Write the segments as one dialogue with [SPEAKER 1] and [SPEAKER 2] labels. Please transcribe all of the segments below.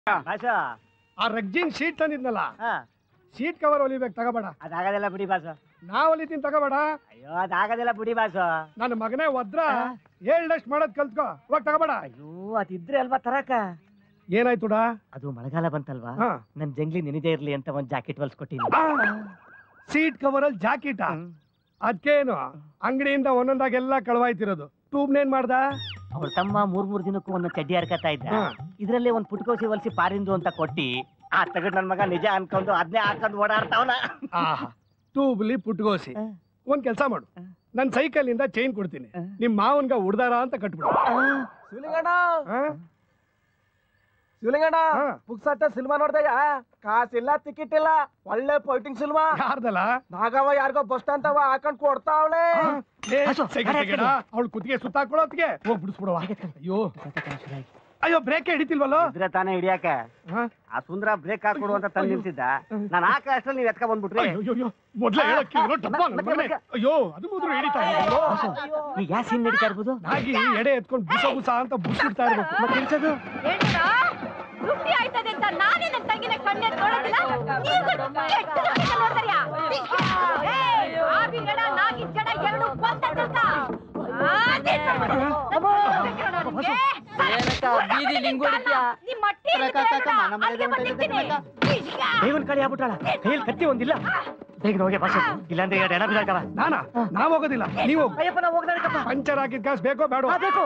[SPEAKER 1] Boss
[SPEAKER 2] ಆ ರಗ್ಜಿನ್ sheet ತಂದಿದ್ನಲ್ಲ
[SPEAKER 1] ಹಾ
[SPEAKER 2] sheet cover ಹೊಲಿಬೇಕು ತಗೋಬೇಡ
[SPEAKER 1] ಅದಾಗದಿಲ್ಲ ಬಿಡಿ ಬಾಸು
[SPEAKER 2] ನಾ ಹೊಲಿತೀನಿ ತಗೋಬೇಡ
[SPEAKER 1] ಅಯ್ಯೋ ಅದಾಗದಿಲ್ಲ ಬಿಡಿ ಬಾಸು
[SPEAKER 2] ನನ್ನ ಮಗನೇ ಒದ್ರ ಹೇಳ್ದಷ್ಟು ಮಾಡೋದ್ ಕಲ್ತ್ಕೋ ಹೋಗ್ ತಗೋಬೇಡ
[SPEAKER 1] ಅಯ್ಯೋ ಅದಿದ್ರೆ ಅಲ್ವಾ ತರಕ
[SPEAKER 2] ಏನಾಯ್ತುಡ
[SPEAKER 1] ಅದು ಮಳೆಗಾಲ ಬಂತಲ್ವಾ
[SPEAKER 2] ಹಾ
[SPEAKER 1] ನನ್ ಜಂಗ್ಲಿ ನೆನಿದೇ ಇರ್ಲಿ ಅಂತ ಒಂದ್ ಜಾಕೆಟ್ ಹೊಲ್ಸ್ಕೊಟ್ಟಿನಿ
[SPEAKER 2] ಸೀಟ್ ಕವರ್ ಅಲ್ಲಿ ಜಾಕೆಟ ಅದ್ಕೇನು ಅಂಗಡಿಯಿಂದ ಒಂದೊಂದಾಗೆಲ್ಲ ಕಳವಾಯ್ತಿರೋದು ಟ್ಯೂಬ್ನೇನ್ ಮಾಡ್ದ
[SPEAKER 1] ಅವ್ರ ತಮ್ಮ ಮೂರ್ ಮೂರ್ ದಿನಕ್ಕೂ ಒಂದೊಂದ್ ಚಡ್ಡಿ ಹರ್ಕತಾ ಇದ್ದ
[SPEAKER 2] ಹಾ.
[SPEAKER 1] ಇದ್ರಲ್ಲೇ ಒಂದ್ ಪುಟ್ಕೋಸಿ ಹೊಲ್ಸಿ ಪಾರಿಂದು ಅಂತ ಕೊಟ್ಟಿ ಆ ತಗಡ್ ನನ್ ಮಗ ನಿಜ ಅನ್ಕೊಂಡು ಅದನ್ನೇ ಹಾಕೊಂಡು ಓಡಾಡ್ತಾವನ
[SPEAKER 2] ಆಹಾ ಟ್ಯೂಬ್ಲಿ ಪುಟ್ಗೋಸಿ
[SPEAKER 1] ಹಾ.
[SPEAKER 2] ಒಂದ್ ಕೆಲ್ಸ ಮಾಡು
[SPEAKER 1] ಹಾ.
[SPEAKER 2] ನನ್ ಸೈಕಲ್ ಇಂದ ಚೈನ್ ಕೊಡ್ತೀನಿ
[SPEAKER 1] ಹಾ.
[SPEAKER 2] ನಿಮ್ ಮಾವನ್ಗ ಉಡ್ದಾರ ಅಂತ ಕಟ್ಬಿಡು
[SPEAKER 3] ಶಿವಲಿಂಗಣ್ಣ
[SPEAKER 2] ಹಾ?
[SPEAKER 3] ಶಿವಲಿಂಗಣ್ಣ
[SPEAKER 2] ಹಾ.
[SPEAKER 3] ಪುಕ್ಸಟ್ಟ ಸಿನಿಮಾ ನೋಡ್ದಯ್ಯ ಕಾಸಿಲ್ಲ ಟಿಕೆಟ್ ಇಲ್ಲ ಒಳ್ಳೆ ಫೈಟಿಂಗ್ ಸಿನಿಮಾ
[SPEAKER 2] ಯಾರ್ದಲ್ಲ
[SPEAKER 3] ನಾಗವ ಯಾರಿಗೋ ಬಸ್ ಸ್ಟ್ಯಾಂಡ್ ತವ ಹಾಕೊಂಡ್ ಕೊಡ್ತಾವಳೆ
[SPEAKER 1] ಹಸು,
[SPEAKER 2] ಸೈಕಲ್
[SPEAKER 1] ಗಾಡಿ
[SPEAKER 2] ತೆಗೆಡ ಅವಳು ಕುತ್ತಿಗೆ ಸುತ್ತಾಕೊಳ್ಳೋತ್ಗೆ ಹೋಗ್ ಬಿಡಿಸ್ಬಿಡುವ ಅಯ್ಯೋ ಅಯ್ಯೋ ಬ್ರೇಕ್ ಹಿಡಿತಿಲ್ವಲ್ಲೋ
[SPEAKER 1] ಇದ್ರೆ ತಾನೇ ಹಿಡಿಯಾಕ
[SPEAKER 2] ಹಾ?
[SPEAKER 1] ಆ ಸುಂದರ ಬ್ರೇಕ್ ಹಾಕೊಡು ಅಂತ ತಂದು ನಿಲ್ಸಿದ್ದ ನಾನು ಹಾಕ ಅಷ್ಟ್ರಲ್ಲಿ ನೀವ್ ಎತ್ಕ ಬಂದ್ಬಿಟ್ರಿ
[SPEAKER 2] ಅಯ್ಯೋ, ಅಯ್ಯೋ, ಅಯ್ಯೋ. ಮೊದ್ಲೇ ಹೇಳಕ್ಕಿಲ್ವೋ, ಡಬ್ಬ ನನ್ ಮಗನೇ. ಅಯ್ಯೋ ಅದು ಮೊದಲು ಹಿಡಿತಾ ಇರೋದು
[SPEAKER 1] ಈಗ ಯಾವ ಸೀನ್ ನಡೀತಾ ಇರ್ಬೋದು
[SPEAKER 2] ನಾಗಿ ಎಡೆ ಎತ್ಕೊಂಡು ಬುಸ ಬುಸ ಅಂತ ಬುಸ್ಬಿಡ್ತಾ ಇರ್ಬೇಕು
[SPEAKER 1] ಮತ್ತೆ ನಿಲ್ಸೋದು
[SPEAKER 4] ಹೇಳ್ತೀರಾ? ರುಟ್ಟಿ ಆಯ್ತದೆ ಅಂತ ನಾನೇ ನನ್ನ ತಂಗಿನ ಕಣ್ಣೆತ್ ನೋಡೋದಿಲ್ಲ ನೀವುಗಳು ಕೆಟ್ಟ ಲಕ್ಷಣ ನೋಡ್ತಾರ್ಯಾ? ಏಯ್, ಆಗಿನ್ ಜಡ, ನಾಗಿನ್ ಜಡ ಎರಡು ಒಂದಕ್ಕಂತ. ಆ, ನಿಲ್ಸ್ಬಿಡು. ಬೇಕಿರೋ ನನಗೆ?
[SPEAKER 5] ಏನಕ್ಕ ಬೀದಿ ಲಿಂಗು ಹೊಡಿತ್ಯಾ?
[SPEAKER 4] ನಿಮ್ಮ ಅಟ್ಟಿ
[SPEAKER 5] ಕಕ್ಕ, ಕಕ್ಕ,
[SPEAKER 4] ಇರುತ್ತೆ
[SPEAKER 5] ಮನ ಮನೆ
[SPEAKER 4] ಅಲ್ಲಿಗೆ
[SPEAKER 5] ಹೊಂಟೈತೆ
[SPEAKER 4] ಬಂದಿರ್ತೀನಿ.
[SPEAKER 5] ಕಕ್ಕ.
[SPEAKER 4] ಈಗ.
[SPEAKER 1] ದೇವನ್ ಕಡೆ ಆಗ್ಬಿಟ್ಟಾಳ ಕೈಯಲ್ಲಿ ಕತ್ತಿ ಒಂದಿಲ್ಲ ಬೇಗ ಹೋಗಿ ಬಸ್ ಇಲ್ಲಾಂದ್ರೆ ಎರಡು ಎಣ ಬಿದ್ದಾಕವ
[SPEAKER 2] ನಾನಾ ನಾವ್ ಹೋಗೋದಿಲ್ಲ ನೀವು ಹೋಗು
[SPEAKER 1] ಅಯ್ಯಪ್ಪ ನಾವು ಹೋಗ್ದಾರಕ್ಕಪ್ಪ
[SPEAKER 2] ಪಂಚರ್ ಹಾಕಿದ ಕಾಸು ಬೇಕೋ ಬೇಡ
[SPEAKER 1] ಬೇಕು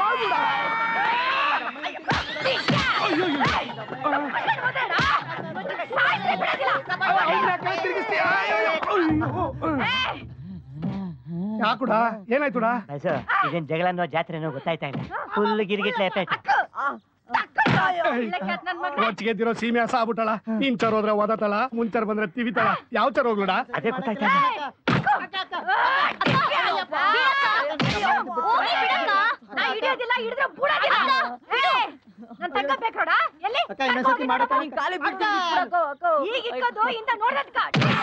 [SPEAKER 4] ಸಾಯ್ಸಿ ಬಿಡೋದಿಲ್ಲ.
[SPEAKER 2] ಯಾಕುಡ ಏನಾಯ್ತುಡ
[SPEAKER 1] ಬಸ್ಸು ಇದೇನ್ ಜಗಳ ಅನ್ನೋ ಜಾತ್ರೆನೋ ಗೊತ್ತಾಯ್ತಾ ಇಲ್ಲ ಫುಲ್ ಗಿರಿಗಿಟ್ಲೆ ಎತ್ತಾಯ್ತು
[SPEAKER 4] ತಕ್ಕೊಂಡು ಒಳ್ಳೆ ಕೆಟ್ಟ ನನ್ ಮಗ್ನೇ.
[SPEAKER 2] ರೊಚ್ಚಿಗೆದ್ದಿರೋ ಸೀಮೆ ಹಸ ಆಗ್ಬಿಟ್ಟಳ ಇಂಚರ್ ಹೋದ್ರೆ ಓದತಳ ಮುಂಚರ್ ಬಂದ್ರೆ ತಿವಿತಳ ಯಾವ ಚರ್ ಹೋಗ್ಲುಡ
[SPEAKER 1] ಅದೇ ಗೊತ್ತಾಯ್ತಾ ಇಲ್ಲ?
[SPEAKER 4] ನಾ ಹಿಡಿಯೋದಿಲ್ಲ ಹಿಡಿದ್ರೆ ಬುಡೋದಿಲ್ಲ ಏಯ್, ನನ್ ತಕ್ಕ ಬೇಕ್ರೋಡ ಎಲ್ಲಿ
[SPEAKER 5] ಅಕ್ಕ, ಇನ್ನೊಂದ್ಸತಿ ಮಾಡಕ್ಕ, ನೀನ್ ಕಾಲಿಗ್ ಬಿಡ್ತೀನಿ.
[SPEAKER 4] ಈಗ ಇಕ್ಕೋದು ಇಂದ ನೋಡ್ದಕ್ಕ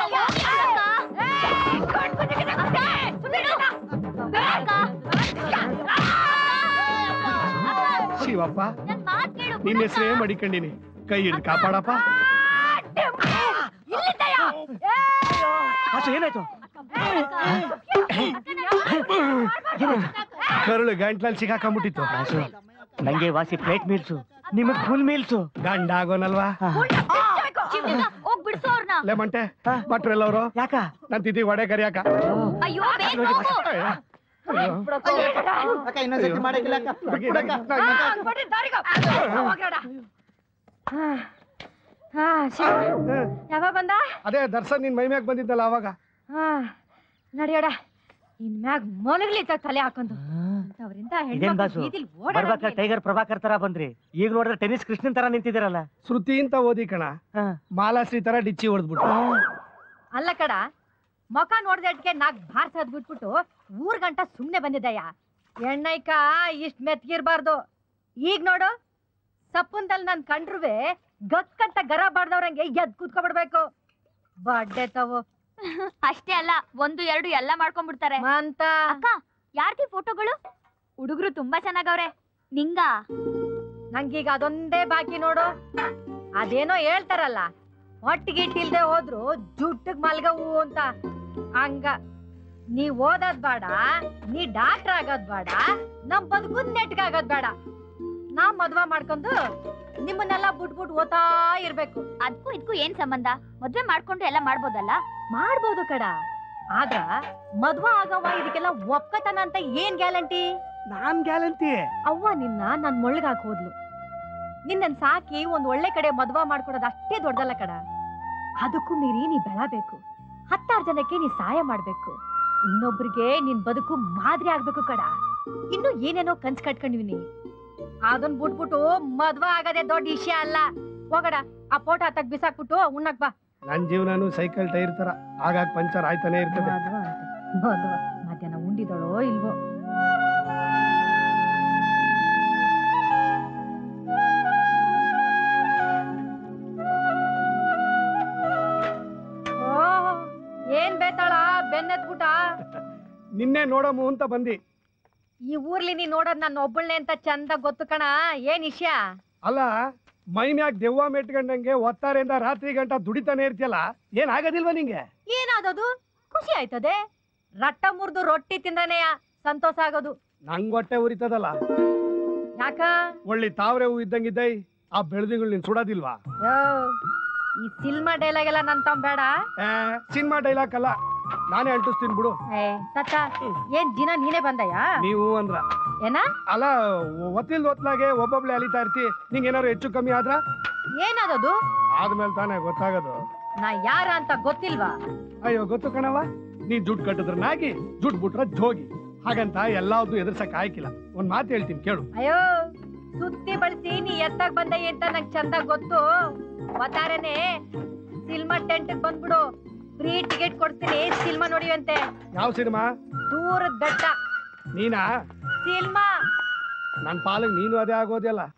[SPEAKER 2] ಶಿವಪ್ಪ ನಿನ್ನ ಹೆಸರೇ ಮಡಿಕಂಡಿನಿ ಕೈ ಹಿಡಿದು ಕಾಪಾಡಪ್ಪ
[SPEAKER 1] ಬಸ್ಸು ಏನಾಯ್ತು
[SPEAKER 2] ಕರುಳು ಗಂಟ್ಲಲ್ಲಿ ಸಿಗಾಕೊಂಬಿಟ್ಟಿತ್ತು
[SPEAKER 1] ಬಸ್ಸು ನಂಗೆ ವಾಸಿ ಪ್ಲೇಟ್ ಮೀಲ್ಸು ನಿಮಗ್ ಫುಲ್ ಮೀಲ್ಸು
[SPEAKER 2] ಗಂಡ ಆಗೋನಲ್ವಾ
[SPEAKER 4] ಹೋಗ್ ಬಿಡ್ಸು ಅವ್ರನ್ನ
[SPEAKER 2] ಲೇ ಮಂಟೆ ಭಟ್ರೆಲ್ಲವರು
[SPEAKER 1] ಯಾಕ
[SPEAKER 2] ನನ್ ತಿಥಿ ವಡೆ ಕರಿಯಾಕ
[SPEAKER 4] ಅಯ್ಯೋ ಬೇಗ ಹೋಗು.
[SPEAKER 2] ಅಯ್ಯೋ.
[SPEAKER 5] ಅಕ್ಕ ಇನ್ನೊಂದ್ಸತಿ ಮಾಡಕ್ಕಿಲ್ಲ ಅಕ್ಕ
[SPEAKER 2] ನಗಿ, ನಗಿ, ನಗಿ.
[SPEAKER 4] ಆ, ಅನ್ಬಿಟ್ರೆ ದಾರಿಗೆ ಹೋಗ್ಯಾಡ. ಹಾ, ಹಾ, ಶಿವ ಯಾವಾಗ ಬಂದ
[SPEAKER 2] ಅದೇ ದರ್ಶನ್ ನಿನ್ ಮೈ ಮ್ಯಾಗ ಬಂದಿದ್ದಲ್ಲ ಅವಾಗ
[SPEAKER 4] ಹಾ ನಡಿಯೋಡ ಇನ್ ಮ್ಯಾಗ ಮಲಗ್ಲಿ ತ- ತಲೆ ಹಾಕೊಂಡು ಅವ್ರಿಂದ
[SPEAKER 1] ಇದೇನ್ ಬಾಸು ಬರ್ಬೇಕಾದ್ರೆ ಟೈಗರ್ ಪ್ರಭಾಕರ್ ತರ ಬಂದ್ರಿ ಈಗ ನೋಡಿದ್ರೆ ಟೆನಿಸ್ ಕೃಷ್ಣನ್ ತರ ನಿಂತಿದ್ದೀರಲ್ಲ
[SPEAKER 2] ಶ್ರುತಿ ಅಂತ ಓದಿ ಕಣ
[SPEAKER 1] ಹಾ.
[SPEAKER 2] ಮಾಲಾಶ್ರೀ ತರ ಡಿಚ್ಚಿ ಹೊಡೆದ್ಬಿಟ್ಟು
[SPEAKER 4] ಅಲ್ಲ ಕಡ ಮೊಕ ನೋಡ್ದಟ್ಗೆ ನಾಕ್ ಭಾರ್ಸದ್ ಬಿಟ್ಬಿಟ್ಟು ಊರ್ ಗಂಟ ಸುಮ್ನೆ ಬಂದಿದ್ದಯ್ಯ ಎಣ್ಣೈಕ ಇಷ್ಟ್ ಮೆತ್ಗಿರ್ಬಾರ್ದು ಈಗ ನೋಡು ಸಪ್ಪುಂದಲ್ಲಿ ನನ್ ಕಂಡ್ರುವೆ ಗಕ್ಕಂತ ಗರ ಬಾಡ್ದವ್ರಂಗೆ ಎದ್ ಕೂತ್ಕೊಬಿಡ್ಬೇಕು ಬಡ್ಡೆ ತವು
[SPEAKER 6] ಅಷ್ಟೇ ಅಲ್ಲ ಒಂದು ಎರಡು ಎಲ್ಲ ಮಾಡ್ಕೊಂಡ್ಬಿಡ್ತಾರೆ
[SPEAKER 4] ಮಂತ
[SPEAKER 6] ಅಕ್ಕ ಯಾರ್ದಿ ಫೋಟೋಗಳು ಹುಡುಗರು ತುಂಬಾ ಚೆನ್ನಾಗವ್ರೆ ನಿಂಗ
[SPEAKER 4] ನಂಗೀಗ ಅದೊಂದೇ ಬಾಕಿ ನೋಡು ಅದೇನೋ ಹೇಳ್ತಾರಲ್ಲ ಹೊಟ್ಟಿಗಿಟ್ಟಿಲ್ದೆ ಹೋದ್ರು ಜುಟ್ಟಿಗ್ ಮಲ್ಗವು ಅಂತ ಹಂಗ ನೀ ಓದೋದ್ ಬೇಡ ನೀ ಡಾಕ್ಟರ್ ಆಗೋದ್ ಬೇಡ ನಮ್ ಬದುಕುದ್ ನೆಟ್ಗಾಗೋದ್ ಬೇಡ ನಾ ಮದ್ವ ಮಾಡ್ಕೊಂಡು ನಿಮ್ಮನ್ನೆಲ್ಲ ಬಿಟ್ಬಿಟ್ಟು ಓದ್ತಾ ಇರ್ಬೇಕು
[SPEAKER 6] ಅದ್ಕೂ ಇದ್ಕೂ ಏನ್ ಸಂಬಂಧ ಮದ್ವೆ ಮಾಡ್ಕೊಂಡು ಎಲ್ಲ ಮಾಡ್ಬೋದಲ್ಲ
[SPEAKER 4] ಮಾಡ್ಬೋದು ಕಡ ಆದ್ರ ಮದ್ವ ಆಗವ ಇದಕ್ಕೆಲ್ಲ ಒಪ್ಕತನ ಅಂತ ಏನ್ ಗ್ಯಾರಂಟಿ
[SPEAKER 2] ನಾನ್ ಗ್ಯಾರಂಟಿ
[SPEAKER 4] ಅವ್ವ ನಿನ್ನ ನನ್ ಮೊಳ್ಗಾಕ್ ಹೋದ್ಲು ನಿನ್ನನ್ ಸಾಕಿ ಒಂದ್ ಒಳ್ಳೆ ಕಡೆ ಮದ್ವ ಮಾಡ್ಕೊಡೋದು ಅಷ್ಟೇ ದೊಡ್ಡದಲ್ಲ ಕಡ ಅದಕ್ಕೂ ಮೀರಿ ನೀ ಬೆಳಬೇಕು ಹತ್ತಾರು ಜನಕ್ಕೆ ನೀ ಸಹಾಯ ಮಾಡ್ಬೇಕು ಇನ್ನೊಬ್ರಿಗೆ ನಿನ್ ಬದುಕು ಮಾದರಿ ಆಗ್ಬೇಕು ಕಡ ಇನ್ನು ಏನೇನೋ ಕನ್ಸ್ ಕಟ್ಕೊಂಡಿವಿನಿ ಅದನ್ ಬಿಟ್ಬಿಟ್ಟು ಮದ್ವ ಆಗದೆ ದೊಡ್ಡ ವಿಷಯ ಅಲ್ಲ ಹೋಗಡ ಆ ಫೋಟೋ ತಗ್ ಬಿಸಾಕ್ಬಿಟ್ಟು ಉಣ್ಣಕ್ ಬಾ
[SPEAKER 2] ನನ್ ಜೀವನಾನು ಸೈಕಲ್ ಟೈರ್ ತರ ಆಗಾಗ ಪಂಚರ್ ಆಯ್ತಾನೆ ಇರ್ತದೆ
[SPEAKER 4] ಮದ್ವ ಅಂತ. ಮದ್ವ ಮಧ್ಯಾಹ್ನ ಉಂಡಿದಳೋ ಇಲ್ವೋ ಓ, ಏನ್ ಬೇತಾಳ ಬೆನ್ನೆತ್ಬಿಟ
[SPEAKER 2] ನಿನ್ನೆ ನೋಡಮು ಅಂತ ಬಂದಿ
[SPEAKER 4] ಈ ಊರ್ಲಿ ನೀ ನೋಡೋದ್ ನನ್ನ ಒಬ್ಬಳನೆ ಅಂತ ಚಂದ ಗೊತ್ತು ಕಣ ಏನ್ ವಿಷಯ
[SPEAKER 2] ಅಲ್ಲ ಮೈ ಮ್ಯಾಗ ದೆವ್ವ ಮೆಟ್ಕೊಂಡಂಗೆ ಒತ್ತಾರೆಯಿಂದ ರಾತ್ರಿ ಗಂಟ ದುಡಿತಾನೆ ಇರ್ತಿಯಲ್ಲ ಏನ್ ಆಗೋದಿಲ್ವಾ ನಿಂಗೆ
[SPEAKER 4] ಏನಾದದು ಖುಷಿ ಆಯ್ತದೆ ರಟ್ಟ ಮುರಿದು ರೊಟ್ಟಿ ತಿಂದ್ರನೆಯ ಸಂತೋಷ ಆಗೋದು
[SPEAKER 2] ನಂಗ್ ಹೊಟ್ಟೆ ಉರಿತದಲ್ಲ
[SPEAKER 4] ಯಾಕ
[SPEAKER 2] ಒಳ್ಳೆ ತಾವ್ರೆ ಹೂ ಇದ್ದಂಗಿದ್ದೈ ಆ ಬೆಳೆದಿಗಳು ನೀನ್ ಸುಡೋದಿಲ್ವಾ
[SPEAKER 4] ಯೋ, ಈ ಸಿನಿಮಾ ಡೈಲಾಗ್ ಎಲ್ಲ ನನ್ ತಮ್ಮ ಬೇಡ
[SPEAKER 2] ಏ, ಸಿನಿಮಾ ಡೈಲಾಗ್ ಅಲ್ಲ ನಾನೇ ಅಂಟಿಸ್ತೀನಿ ಬಿಡು
[SPEAKER 4] ಏ ಸತ್ತ ಏನ್ ದಿನ ನೀನೇ ಬಂದಯ್ಯ
[SPEAKER 2] ನೀವು ಅಂದ್ರ
[SPEAKER 4] ಏನ
[SPEAKER 2] ಅಲ್ಲ ಒತ್ತಿಲ್ದ ಹೊತ್ಲಾಗೆ ಒಬ್ಬೊಬ್ಳೆ ಅಲಿತಾ ಇರ್ತಿ ನಿಂಗೆ ಏನಾದ್ರು ಹೆಚ್ಚು ಕಮ್ಮಿ ಆದ್ರ
[SPEAKER 4] ಏನಾದದು
[SPEAKER 2] ಆದ್ಮೇಲೆ ತಾನೇ ಗೊತ್ತಾಗೋದು
[SPEAKER 4] ನಾ ಯಾರ ಅಂತ ಗೊತ್ತಿಲ್ವಾ
[SPEAKER 2] ಅಯ್ಯೋ ಗೊತ್ತು ಕಣವ ನೀ ದುಡ್ಡು ಕಟ್ಟಿದ್ರ ನಾಗಿ ದುಡ್ಡು ಬಿಟ್ರ ಜೋಗಿ ಹಾಗಂತ ಎಲ್ಲಾವ್ದು ಎದುರ್ಸಕ್ ಆಯ್ಕಿಲ್ಲ ಒಂದ್ ಮಾತು ಹೇಳ್ತೀನಿ ಕೇಳು
[SPEAKER 4] ಅಯ್ಯೋ ಸುತ್ತಿ ಬಳಸಿ ನೀ ಎತ್ತಾಗ ಬಂದಯ್ಯ ಅಂತ ನಂಗ್ ಚಂದ ಗೊತ್ತು ಒತ್ತಾರನೆ ಸಿನಿಮಾ ಟೆಂಟ್ ಬಂದ್ಬಿಡು ಫ್ರೀ ಟಿಕೆಟ್ ಕೊಡ್ತೀನಿ ಸಿನಿಮಾ ನೋಡಿವಂತೆ
[SPEAKER 2] ಯಾವ ಸಿನಿಮಾ
[SPEAKER 4] ದೂರದ ಬೆಟ್ಟ
[SPEAKER 2] ನೀನಾ
[SPEAKER 4] ಸಿನಿಮಾ
[SPEAKER 2] ನನ್ ಪಾಲಿಗೆ ನೀನು ಅದೇ ಆಗೋದಿಲ್ಲ